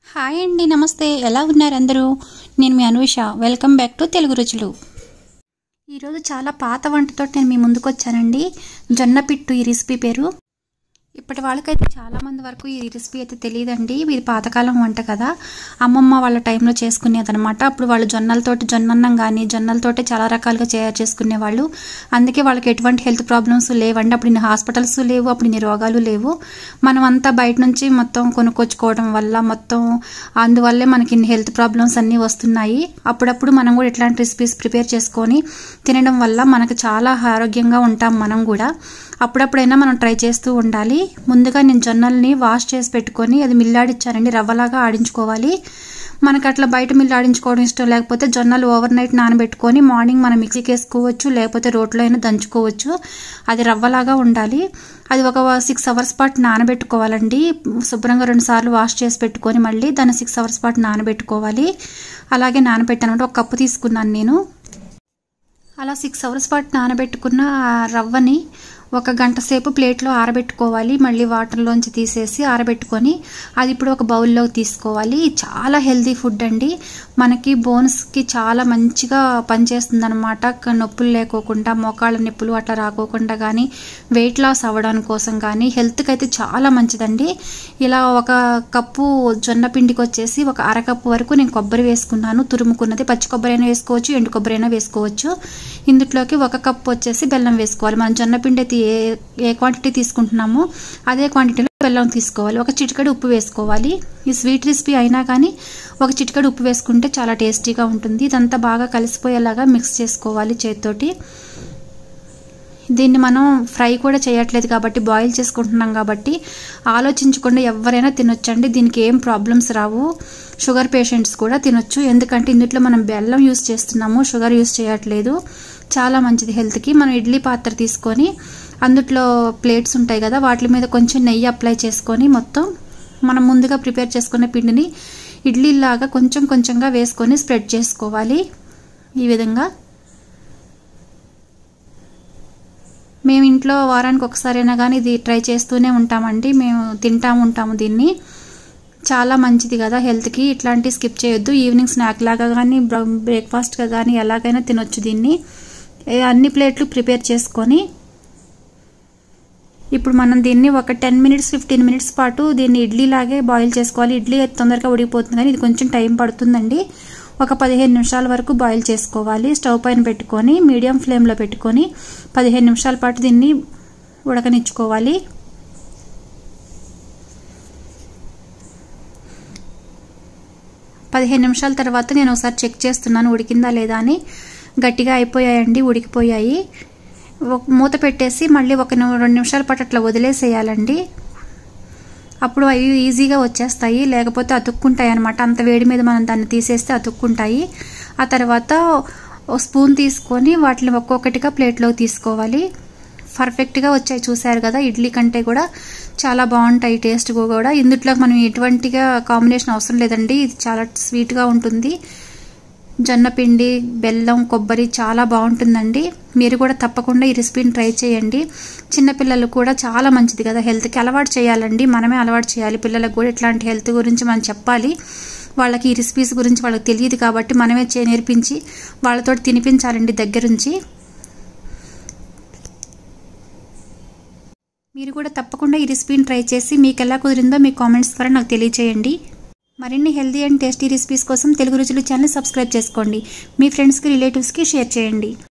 hi అండి నమస్తే ఎలా ఉన్నారు అందరూ నేను మీ Anusha welcome back to Telugu రుచులు ఈరోజు చాలా పాత వంటతో నేను మీ ముందుకు వచ్చానండి జొన్న పిట్టు ఈ రెసిపీ పేరు ఇప్పటి వాళ్ళకైతే చాలామంది వరకు ఈ రెసిపీ అయితే తెలియదండి ఇది పాతకాలం వంట కదా అమ్మమ్మ వాళ్ళ టైంలో చేసుకునేదనమాట అప్పుడు వాళ్ళు జొన్నలతోటి జొన్నన్నం కానీ జొన్నలతోటి చాలా రకాలుగా తయారు చేసుకునేవాళ్ళు అందుకే వాళ్ళకి ఎటువంటి హెల్త్ ప్రాబ్లమ్స్ లేవండి అప్పుడు ఇన్ని హాస్పిటల్స్ లేవు అప్పుడు ఇన్ని రోగాలు లేవు మనం అంతా బయట నుంచి మొత్తం కొనుక్కొచ్చుకోవడం వల్ల మొత్తం అందువల్లే మనకి ఇన్ని హెల్త్ ప్రాబ్లమ్స్ అన్నీ వస్తున్నాయి అప్పుడప్పుడు మనం కూడా ఇట్లాంటి రెసిపీస్ ప్రిపేర్ చేసుకొని తినడం వల్ల మనకు చాలా ఆరోగ్యంగా ఉంటాం మనం కూడా అప్పుడప్పుడైనా మనం ట్రై చేస్తూ ఉండాలి ముందుగా నేను జొన్నల్ని వాష్ చేసి పెట్టుకొని అది మిల్లాడిచ్చానండి రవ్వలాగా ఆడించుకోవాలి మనకు అట్లా బయట మిల్లు ఆడించుకోవడం ఇష్టం లేకపోతే జొన్నలు ఓవర్ నైట్ నానబెట్టుకొని మార్నింగ్ మనం మిక్సీకి వేసుకోవచ్చు లేకపోతే రోట్లో అయినా దంచుకోవచ్చు అది రవ్వలాగా ఉండాలి అది ఒక సిక్స్ అవర్స్ పాటు నానబెట్టుకోవాలండి శుభ్రంగా రెండు సార్లు వాష్ చేసి పెట్టుకొని మళ్ళీ దాన్ని సిక్స్ అవర్స్ పాటు నానబెట్టుకోవాలి అలాగే నానబెట్టాను ఒక కప్పు తీసుకున్నాను నేను అలా సిక్స్ అవర్స్ పాటు నానబెట్టుకున్న ఆ రవ్వని ఒక గంట సేపు ప్లేట్లో ఆరబెట్టుకోవాలి మళ్ళీ వాటర్లోంచి తీసేసి ఆరబెట్టుకొని అది ఇప్పుడు ఒక బౌల్లోకి తీసుకోవాలి చాలా హెల్తీ ఫుడ్ అండి మనకి బోన్స్కి చాలా మంచిగా పనిచేస్తుంది అనమాట నొప్పులు లేకోకుండా మోకాళ్ళ నొప్పులు అట్లా రాకోకుండా కానీ వెయిట్ లాస్ అవ్వడం కోసం కానీ హెల్త్కి అయితే చాలా మంచిదండి ఇలా ఒక కప్పు జొన్న పిండికి వచ్చేసి ఒక అరకప్పు వరకు నేను కొబ్బరి వేసుకున్నాను తురుముకున్నది పచ్చి కొబ్బరి అయినా వేసుకోవచ్చు ఎండు కొబ్బరి అయినా వేసుకోవచ్చు ఇందులోకి ఒక కప్పు వచ్చేసి బెల్లం వేసుకోవాలి మనం జొన్న పిండి అయితే ఏ ఏ క్వాంటిటీ తీసుకుంటున్నామో అదే క్వాంటిటీలో బెల్లం తీసుకోవాలి ఒక చిటికెడు ఉప్పు వేసుకోవాలి ఈ స్వీట్ రెసిపీ అయినా కానీ ఒక చిటికెడు ఉప్పు వేసుకుంటే చాలా టేస్టీగా ఉంటుంది ఇదంతా బాగా కలిసిపోయేలాగా మిక్స్ చేసుకోవాలి చేతితోటి దీన్ని మనం ఫ్రై కూడా చేయట్లేదు కాబట్టి బాయిల్ చేసుకుంటున్నాం కాబట్టి ఆలోచించకుండా ఎవరైనా తినొచ్చండి దీనికి ఏం ప్రాబ్లమ్స్ రావు షుగర్ పేషెంట్స్ కూడా తినొచ్చు ఎందుకంటే ఇందులో మనం బెల్లం యూస్ చేస్తున్నాము షుగర్ యూస్ చేయట్లేదు చాలా మంచిది హెల్త్కి మనం ఇడ్లీ పాత్ర తీసుకొని అందుట్లో ప్లేట్స్ ఉంటాయి కదా వాటి మీద కొంచెం నెయ్యి అప్లై చేసుకొని మొత్తం మనం ముందుగా ప్రిపేర్ చేసుకున్న పిండిని ఇడ్లీలాగా కొంచెం కొంచెంగా వేసుకొని స్ప్రెడ్ చేసుకోవాలి ఈ విధంగా మేము ఇంట్లో వారానికి ఒకసారైనా కానీ ఇది ట్రై చేస్తూనే ఉంటామండి మేము తింటా ఉంటాము దీన్ని చాలా మంచిది కదా హెల్త్కి ఇట్లాంటి స్కిప్ చేయొద్దు ఈవినింగ్ స్నాక్ లాగా కానీ బ్రేక్ఫాస్ట్గా కానీ ఎలాగైనా తినొచ్చు దీన్ని అన్ని ప్లేట్లు ప్రిపేర్ చేసుకొని ఇప్పుడు మనం దీన్ని ఒక టెన్ మినిట్స్ ఫిఫ్టీన్ మినిట్స్ పాటు దీన్ని ఇడ్లీ లాగే బాయిల్ చేసుకోవాలి ఇడ్లీ తొందరగా ఉడికిపోతుంది కానీ ఇది కొంచెం టైం పడుతుందండి ఒక పదిహేను నిమిషాల వరకు బాయిల్ చేసుకోవాలి స్టవ్ పైన పెట్టుకొని మీడియం ఫ్లేమ్లో పెట్టుకొని పదిహేను నిమిషాల పాటు దీన్ని ఉడకనిచ్చుకోవాలి పదిహేను నిమిషాల తర్వాత నేను ఒకసారి చెక్ చేస్తున్నాను ఉడికిందా లేదా అని గట్టిగా అయిపోయాయండి ఉడికిపోయాయి మూత పెట్టేసి మళ్ళీ ఒక రెండు నిమిషాల పాటు అట్లా వదిలేసేయాలండి అప్పుడు అవి ఈజీగా వచ్చేస్తాయి లేకపోతే అతుక్కుంటాయి అనమాట అంత వేడి మీద మనం దాన్ని తీసేస్తే అతుక్కుంటాయి ఆ తర్వాత స్పూన్ తీసుకొని వాటిని ఒక్కొక్కటిగా ప్లేట్లోకి తీసుకోవాలి పర్ఫెక్ట్గా వచ్చాయి చూసారు కదా ఇడ్లీ కంటే కూడా చాలా బాగుంటాయి టేస్ట్ కూడా ఇందుట్లో మనం ఎటువంటిగా కాంబినేషన్ అవసరం లేదండి ఇది చాలా స్వీట్గా ఉంటుంది జొన్న పిండి బెల్లం కొబ్బరి చాలా బాగుంటుందండి మీరు కూడా తప్పకుండా ఈ రెసిపీని ట్రై చేయండి చిన్నపిల్లలు కూడా చాలా మంచిది కదా హెల్త్కి అలవాటు చేయాలండి మనమే అలవాటు చేయాలి పిల్లలకు కూడా ఇట్లాంటి హెల్త్ గురించి మనం చెప్పాలి వాళ్ళకి ఈ రెసిపీస్ గురించి వాళ్ళకి తెలియదు కాబట్టి మనమే చే నేర్పించి వాళ్ళతో తినిపించాలండి దగ్గరుంచి మీరు కూడా తప్పకుండా ఈ రెసిపీని ట్రై చేసి మీకు ఎలా కుదిరిందో మీ కామెంట్స్ ద్వారా నాకు తెలియచేయండి మరిన్ని హెల్తీ అండ్ టేస్టీ రెసిపీస్ కోసం తెలుగు రుచులు ఛానల్ సబ్స్క్రైబ్ చేసుకోండి మీ ఫ్రెండ్స్కి రిలేటివ్స్కి షేర్ చేయండి